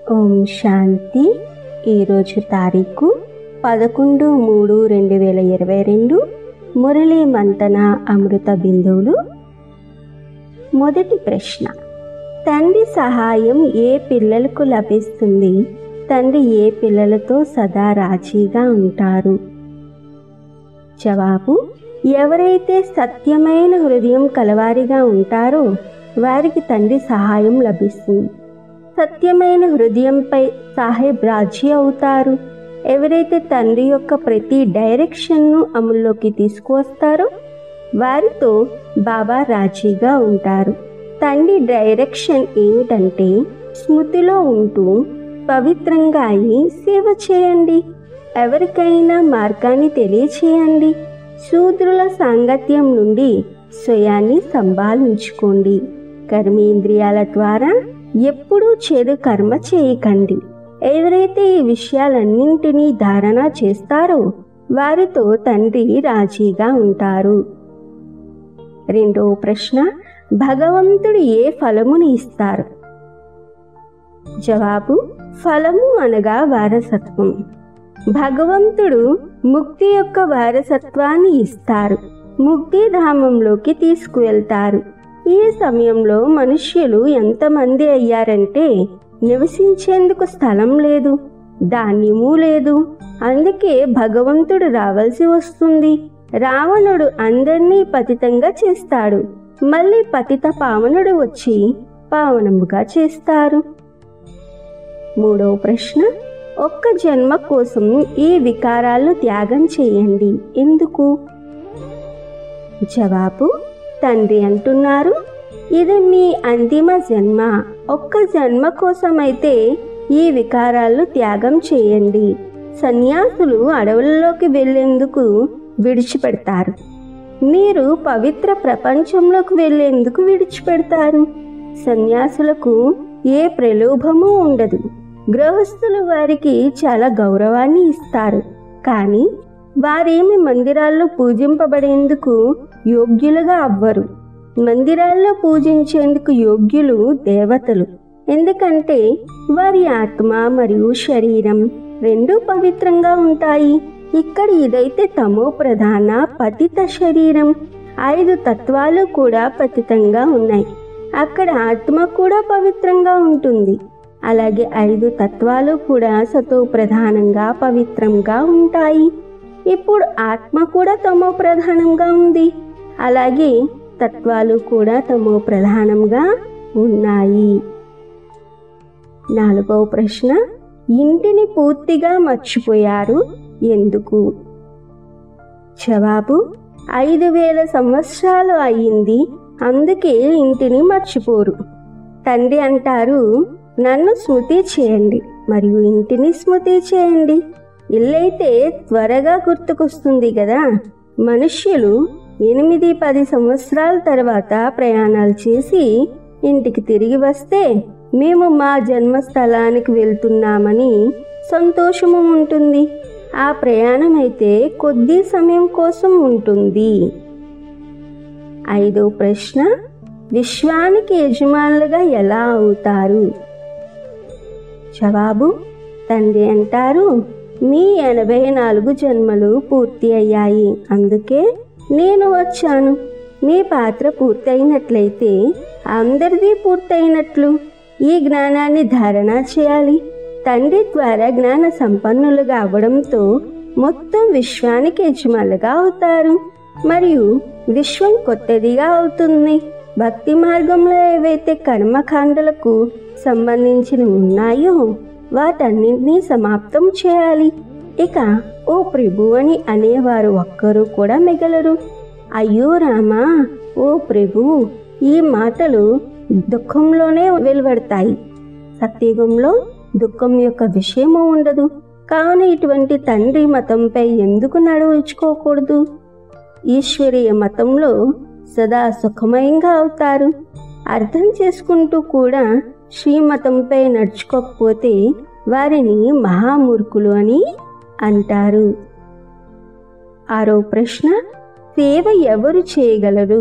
ఓం శాంతి ఈరోజు తారీఖు పదకొండు మూడు రెండు వేల ఇరవై రెండు మురళీ మంతన అమృత బిందువులు మొదటి ప్రశ్న తండ్రి సహాయం ఏ పిల్లలకు లభిస్తుంది తండ్రి ఏ పిల్లలతో సదా రాజీగా ఉంటారు జవాబు ఎవరైతే సత్యమైన హృదయం కలవారిగా ఉంటారో వారికి తండ్రి సహాయం లభిస్తుంది సత్యమైన హృదయంపై సాహెబ్ రాజీ అవుతారు ఎవరైతే తండ్రి యొక్క ప్రతి డైరెక్షన్ను అమల్లోకి తీసుకువస్తారో వారితో బాబా రాజీగా ఉంటారు తండ్రి డైరెక్షన్ ఏమిటంటే స్మృతిలో ఉంటూ పవిత్రంగా అయి సేవ చేయండి ఎవరికైనా మార్గాన్ని తెలియచేయండి శూద్రుల సాంగత్యం నుండి స్వయాన్ని సంభాళించుకోండి కర్మేంద్రియాల ద్వారా ఎప్పుడూ చెడు కర్మ చేయకండి ఎవరైతే ఈ విషయాలన్నింటినీ ధారణ చేస్తారో వారితో తండ్రి రాజీగా ఉంటారు రెండవ ప్రశ్న భగవంతుడు ఏ ఫలముని ఇస్తారు జవాబు ఫలము అనగా వారసత్వం భగవంతుడు ముక్తి యొక్క వారసత్వాన్ని ఇస్తారు ముక్తిధామంలోకి తీసుకువెళ్తారు ఈ సమయంలో మనుష్యులు ఎంతమంది అయ్యారంటే నివసించేందుకు స్థలం లేదు ధాన్యము లేదు అందుకే భగవంతుడు రావాల్సి వస్తుంది రావణుడు అందరినీ పతితంగా చేస్తాడు మళ్ళీ పతిత పావనుడు వచ్చి పావనముగా చేస్తారు మూడవ ప్రశ్న ఒక్క జన్మ కోసం ఈ వికారాలను త్యాగం చేయండి ఎందుకు జవాబు తండ్రి అంటున్నారు ఇది మీ అంతిమ జన్మ ఒక్క జన్మ కోసమైతే ఈ వికారాలను త్యాగం చేయండి సన్యాసులు అడవుల్లోకి వెళ్ళేందుకు విడిచిపెడతారు మీరు పవిత్ర ప్రపంచంలోకి వెళ్ళేందుకు విడిచిపెడతారు సన్యాసులకు ఏ ప్రలోభము ఉండదు గృహస్థులు వారికి చాలా గౌరవాన్ని ఇస్తారు కానీ వారేమి మందిరాల్లో పూజింపబడేందుకు యోగ్యులుగా అవ్వరు మందిరాల్లో పూజించేందుకు యోగ్యులు దేవతలు ఎందుకంటే వారి ఆత్మ మరియు శరీరం రెండూ పవిత్రంగా ఉంటాయి ఇక్కడ ఇదైతే తమో ప్రధాన పతిత శరీరం ఐదు తత్వాలు కూడా పతితంగా ఉన్నాయి అక్కడ ఆత్మ కూడా పవిత్రంగా ఉంటుంది అలాగే ఐదు తత్వాలు కూడా సతో ప్రధానంగా పవిత్రంగా ఉంటాయి ఇప్పుడు ఆత్మ కూడా తమో ప్రధానంగా ఉంది అలాగే తత్వాలు కూడా తమో ప్రధానంగా ఉన్నాయి నాలుగవ ప్రశ్న ఇంటిని పూర్తిగా మర్చిపోయారు ఎందుకు జవాబు ఐదు వేల సంవత్సరాలు అయ్యింది అందుకే ఇంటిని మర్చిపోరు తండ్రి అంటారు నన్ను స్మృతి చేయండి మరియు ఇంటిని స్మృతి చేయండి ఇల్లైతే త్వరగా గుర్తుకొస్తుంది కదా మనుష్యులు ఎనిమిది పది సంవత్సరాల తర్వాత ప్రయాణాలు చేసి ఇంటికి తిరిగి వస్తే మేము మా జన్మస్థలానికి వెళ్తున్నామని సంతోషము ఉంటుంది ఆ ప్రయాణం అయితే కొద్ది సమయం కోసం ఉంటుంది ఐదో ప్రశ్న విశ్వానికి యజమానులుగా ఎలా అవుతారు జవాబు తండ్రి అంటారు మీ ఎనభై నాలుగు జన్మలు పూర్తి అయ్యాయి అందుకే నేను వచ్చాను మీ పాత్ర పూర్తయినట్లయితే అందరిది పూర్తయినట్లు ఈ జ్ఞానాన్ని ధారణ చేయాలి తండ్రి ద్వారా జ్ఞాన సంపన్నులుగా అవ్వడంతో మొత్తం విశ్వానికి యజమానులుగా అవుతారు మరియు విశ్వం కొత్తదిగా అవుతుంది భక్తి మార్గంలో ఏవైతే కర్మకాండలకు సంబంధించిన ఉన్నాయో వాటన్నింటినీ సమాప్తం చేయాలి ఇక ఓ ప్రభు అని అనేవారు ఒక్కరు కూడా మిగలరు అయ్యో రామా ఓ ప్రభు ఈ మాటలు దుఃఖంలోనే వెలువడతాయి సత్యుగంలో దుఃఖం యొక్క విషయము ఉండదు కావున ఇటువంటి తండ్రి మతంపై ఎందుకు నడుచుకోకూడదు ఈశ్వరీయ మతంలో సదా సుఖమయంగా అవుతారు అర్థం చేసుకుంటూ కూడా శ్రీమతంపై నడుచుకోకపోతే వారిని మహామూర్ఖులు అని అంటారు ఆరో ప్రశ్న సేవ ఎవరు చేయగలరు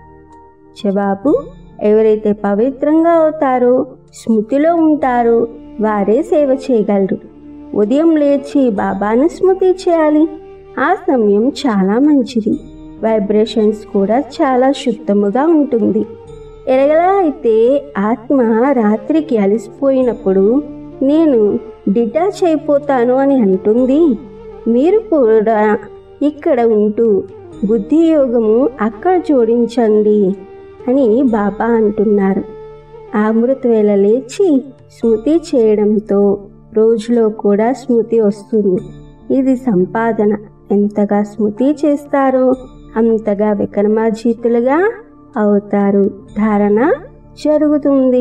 జవాబు ఎవరైతే పవిత్రంగా అవుతారో స్మృతిలో ఉంటారో వారే సేవ చేయగలరు ఉదయం లేచి బాబాను స్మృతి చేయాలి ఆ సమయం చాలా మంచిది వైబ్రేషన్స్ కూడా చాలా శుద్ధముగా ఉంటుంది ఎలాగలా అయితే ఆత్మ రాత్రికి అలసిపోయినప్పుడు నేను డిటాచ్ అయిపోతాను అని అంటుంది మీరు కూడా ఇక్కడ ఉంటూ బుద్ధి యోగము అక్కడ జోడించండి అని బాబా అంటున్నారు ఆ అమృత వేళ లేచి స్మృతి చేయడంతో రోజులో కూడా స్మృతి వస్తుంది ఇది సంపాదన ఎంతగా స్మృతి చేస్తారో అంతగా విక్రమాజీతులుగా అవుతారు ధారణ జరుగుతుంది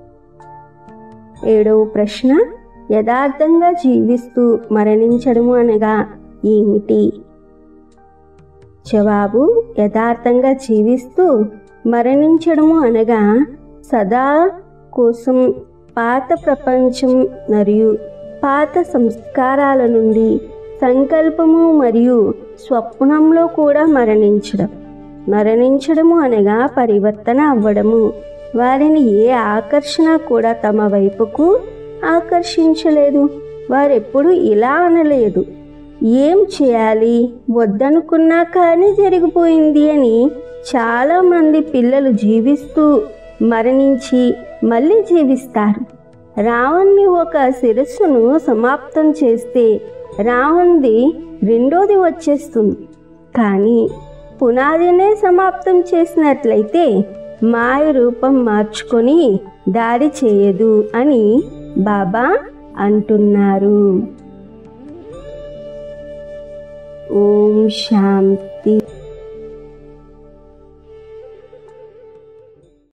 ఏడవ ప్రశ్న యథార్థంగా జీవిస్తూ మరణించడము అనగా ఏమిటి జవాబు యథార్థంగా జీవిస్తూ మరణించడము అనగా సదా కోసం పాత ప్రపంచం మరియు పాత సంస్కారాల నుండి సంకల్పము మరియు స్వప్నంలో కూడా మరణించడం మరణించడము అనగా పరివర్తన అవ్వడము వారిని ఏ ఆకర్షణ కూడా తమ వైపుకు ఆకర్షించలేదు వారెప్పుడు ఇలా అనలేదు ఏం చేయాలి వద్దనుకున్నా కానీ జరిగిపోయింది అని చాలామంది పిల్లలు జీవిస్తూ మరణించి మళ్ళీ జీవిస్తారు రావణ్ణి ఒక శిరస్సును సమాప్తం చేస్తే రావణ్ది రెండోది వచ్చేస్తుంది కానీ పునాదినే సమాప్తం చేసినట్లయితే మాయ రూపం మార్చుకొని దాడి చేయదు అని బాబా అంటున్నారు ఓం శాంతి